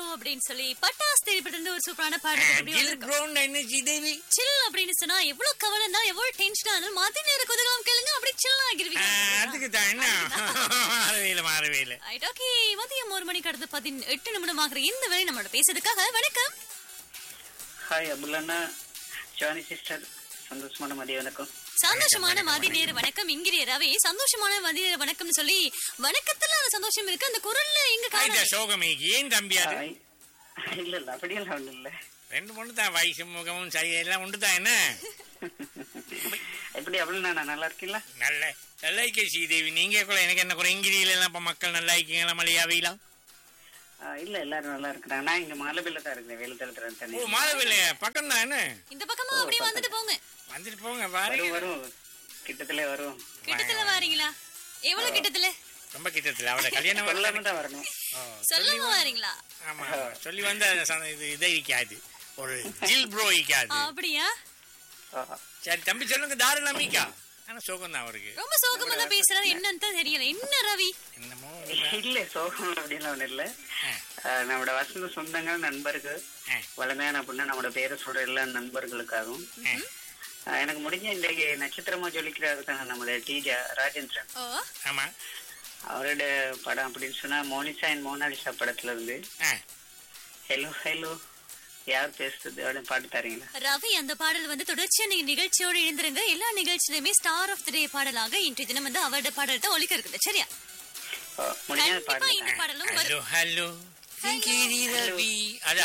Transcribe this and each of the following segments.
அப்படின்னு சொல்லி பட்டாஸ் திரைப்படத்துல இருந்து ஒரு சூப்பரான பாடல் ஜில் ப்ரௌன் என்ன ஸ்ரீதேவி சில் அப்படின்னு சொன்னா எவ்வளவு கவலை இருந்தா எவ்வளவு டென்ஷனா இருந்தாலும் மதிய நேர குதகம் கேளுங்க அப்படி சில் ஆ, ஆகிருவீங்க அதுக்கு தான் என்ன மாறவே இல்லை மாறவே இல்லை ரைட் ஓகே மதியம் ஒரு மணிக்கு அடுத்து பதினெட்டு நிமிடம் ஆகிற இந்த வேலை நம்மளோட பேசுறதுக்காக வணக்கம் ஹாய் அபுல்லண்ணா ஜானி சிஸ்டர் சந்தோஷமான மதிய வணக்கம் சந்தோஷமான மதிய நேர வணக்கம் இங்கிரிய ரவி சந்தோஷமான மதிய நேர வணக்கம்னு சொல்லி வணக்கத்துல அந்த சந்தோஷம் இருக்கு அந்த குரல்ல எங்க இந்த காணோம் சோகமேக்கு ஏன் தம்பி அது ஹாய் இல்ல இல்ல அப்படியெல்லாம் ஒண்ணும் இல்ல ரெண்டு பொண்ணு தான் வயசு முகமும் சரி எல்லாம் உண்டு தான் என்ன எப்படி அபுல்லண்ணா நான் நல்லா இருக்கீங்களா நல்ல நல்லா இருக்கே ஸ்ரீதேவி நீங்க கூட எனக்கு என்ன குறை இங்கிரியில எல்லாம் இப்ப மக்கள் நல்லா இருக்கீங்களா மலையாவிலாம் ஆ, இல்ல எல்லாரும் நல்லா இருக்கிறாங்க நான் இங்க மாலபில்ல தான் இருக்கிறேன் வேலுத்தளத்துல ஓ தண்ணி மாலவில்லை பக்கம் தான் என்ன இந்த பக்கமா அப்படியே வந்துட்டு போங்க வந்துட்டு போங்க வரும் பாருங்க வரும் கிட்டத்துல வரும் கிட்டத்துல வாரீங்களா எவ்வளவு கிட்டத்துல ரொம்ப கிட்டத்துல அவட கல்யாணம் வரல சொல்லாம தான் வரணும் ஓ, சொல்லாம வாரீங்களா ஆமா ஆமா. சொல்லி வந்து அது சந்த- இது இதை இருக்காது ஒரு ஜில் ப்ரோ இருக்காது அப்படியா ஆஹா. சரி தம்பி சொல்லுங்க தாராளம் மீக்கா ஆனா சோகம் தான் அவருக்கு ரொம்ப சோகமா தான் பேசுறாரு என்னன்னு தான் தெரியல என்ன ரவி என்னமோ இல்ல சோகம் அப்படின்லாம் ஒண்ணும் இல்ல ஆ, நம்மளோட வசந்த சொந்தங்கள் நண்பர்கள் ஆ. வளமையான அப்படின்னா நம்மளோட பேரை சொல்ற எல்லா நண்பர்களுக்காகவும் ஆ. ஆ, எனக்கு முடிஞ்ச இன்றைக்கு நட்சத்திரமா ஜொலிக்கிறாருக்காங்க நம்மளோட டீஜா ராஜேந்திரன் ஓ ஆமா அவரோட படம் அப்படின்னு சொன்னா மோனிசா அண்ட் மோனாலிசா படத்துல இருந்து ஆ. ஹலோ ஹலோ யார் பேசுறது அப்படின்னு பாட்டு தரீங்களா ரவி அந்த பாடல் வந்து தொடர்ச்சியா நீங்க நிகழ்ச்சியோட இணைந்திருங்க எல்லா நிகழ்ச்சியிலுமே ஸ்டார் ஆஃப் த டே பாடலாக இன்றைய தினம் வந்து அவரோட பாடல் தான் ஒலிக்க இருக்குது சரியா ஓ, முடிஞ்ச கண்டிப்பா பாட்டு இந்த பாடலும் ஹலோ வரும் ஹலோ சிங்கிரி ரவி அதா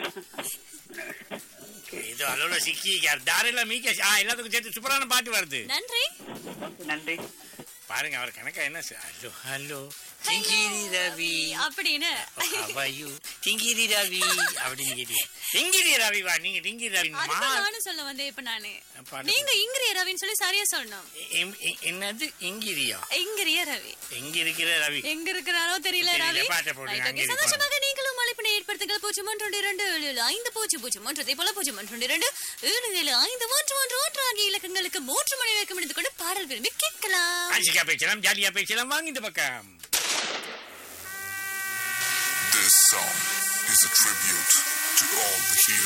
இது அலோல சிக்கி தாராளம் மீக்கா ஆ எல்லாத்துக்கும் சேர்த்து சூப்பரான பாட்டு வருது நன்றி நன்றி பாருங்க அவர் கணக்கா என்ன ஹலோ ஹலோ சிங்கிரி ரவி அப்படின்னு அவையு டிங்கிரி ரவி அப்படின்னு கேட்டீங்க டிங்கிரி ரவி வா நீங்க டிங்கிரி ரவி அதுதான் நானும் சொல்ல வந்தேன் இப்ப நானு பாடு. நீங்க இங்கிரிய ரவின்னு சொல்லி சரியா சொல்லணும் எம்- எ- என்னது இங்கிரியா இங்கிரிய ரவி எங்க இருக்கிற ரவி எங்க இருக்கிறாரோ தெரியல தெரியல, ரவி பாட்டை போடுங்க, Right, okay. அங்கே சந்தோஷமாக நீங்களும் அழைப்பினை ஏற்படுத்துங்கள் பூஜ்ஜியம் ஒன்று ஒன்று இரண்டு ஏழு ஏழு ஐந்து பூஜ்ஜியம் பூஜ்ஜியம் ஒன்று அதே போல பூஜ்ஜியம் ஒன்று ஒன்று இரண்டு ஏழு ஏழு ஐந்து ஒன்று ஒன்று ஒன்று ஆகிய இலக்கங்களுக்கு மூன்று மணி வரைக்கும் எடுத்துக் கொண்டு பாடல் விரும்பி கேட்கலாம் ஆசிக்கா பேசலாம் ஜாலியா பேசலாம் வாங்க இந்த பக்கம் This song is a tribute to all the heroes.